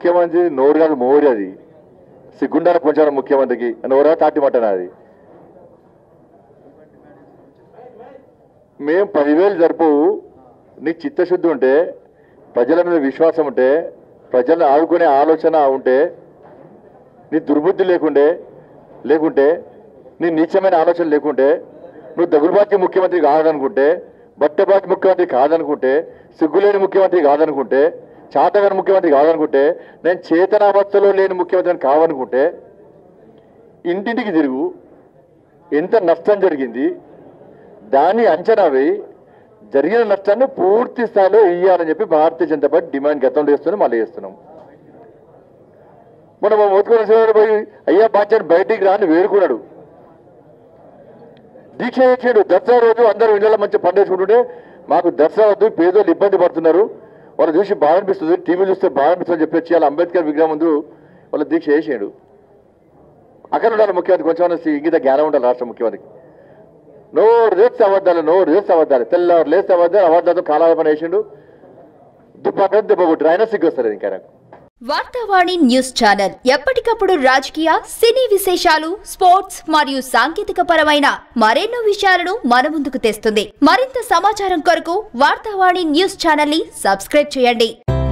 ముఖ్యమంత్రి నోరు కాదు మోరి అది సిగ్గుండాల కొంచెం ముఖ్యమంత్రికి నోరా తాటి మటన్ అది మేము పదివేలు జరుపు నీకు చిత్తశుద్ధి ఉంటే ప్రజల మీద విశ్వాసం ఉంటే ప్రజలను ఆదుకునే ఆలోచన ఉంటే నీ దుర్బుద్ధి లేకుండే లేకుంటే నీ నీచమైన ఆలోచన లేకుంటే నువ్వు దగులుబాటి ముఖ్యమంత్రి కాదనుకుంటే బట్టబాటి ముఖ్యమంత్రి కాదనుకుంటే సిగ్గులేని ముఖ్యమంత్రి కాదనుకుంటే చాతగాని ముఖ్యమంత్రి కాదనుకుంటే నేను చేతనావస్థలో లేని ముఖ్యమంత్రిని కావనుకుంటే ఇంటింటికి తిరుగు ఎంత నష్టం జరిగింది దాన్ని అంచనా వేయి జరిగిన నష్టాన్ని పూర్తి స్థాయిలో ఇయ్యాలని చెప్పి భారతీయ జనతా పార్టీ డిమాండ్ గతంలో చేస్తున్నాం మళ్ళీ చేస్తున్నాం మనం ఓతుకున్న పోయి అయ్యా బాధ్యత బయటికి రాని వేడుకున్నాడు దీక్ష చేసాడు దసరా రోజు అందరూ ఇళ్ళలో మంచి పండేసుకుంటుంటే మాకు దసరా వద్దు పేదోళ్ళు ఇబ్బంది పడుతున్నారు వాళ్ళు చూసి బాధ అనిపిస్తుంది టీవీ చూస్తే బాధ అనిపిస్తుంది చెప్పి వచ్చి వాళ్ళ అంబేద్కర్ విగ్రహం ముందు వాళ్ళ దీక్ష చేసాడు అక్కడ ఉండాలి ముఖ్యమంత్రి కొంచెం ఇంగిత జ్ఞానం ఉండాలి రాష్ట్ర ముఖ్యమంత్రికి నోరు చేస్తే అబద్ధాలు నోరు చేస్తే అబద్ధాలు తెల్లవారు లేస్తే అబద్ధాలు అబద్ధాలతో కాలాపన వేసిండు దుబ్బ దెబ్బ కొట్టారు అయినా సిగ్గు వస్తుంది ఇంకా నాకు వార్తావాణి న్యూస్ ఛానల్ ఎప్పటికప్పుడు రాజకీయ సినీ విశేషాలు స్పోర్ట్స్ మరియు సాంకేతిక పరమైన మరెన్నో విషయాలను మన ముందుకు తెస్తుంది మరింత సమాచారం కొరకు వార్తావాణి న్యూస్ ఛానల్ ని సబ్స్క్రైబ్ చేయండి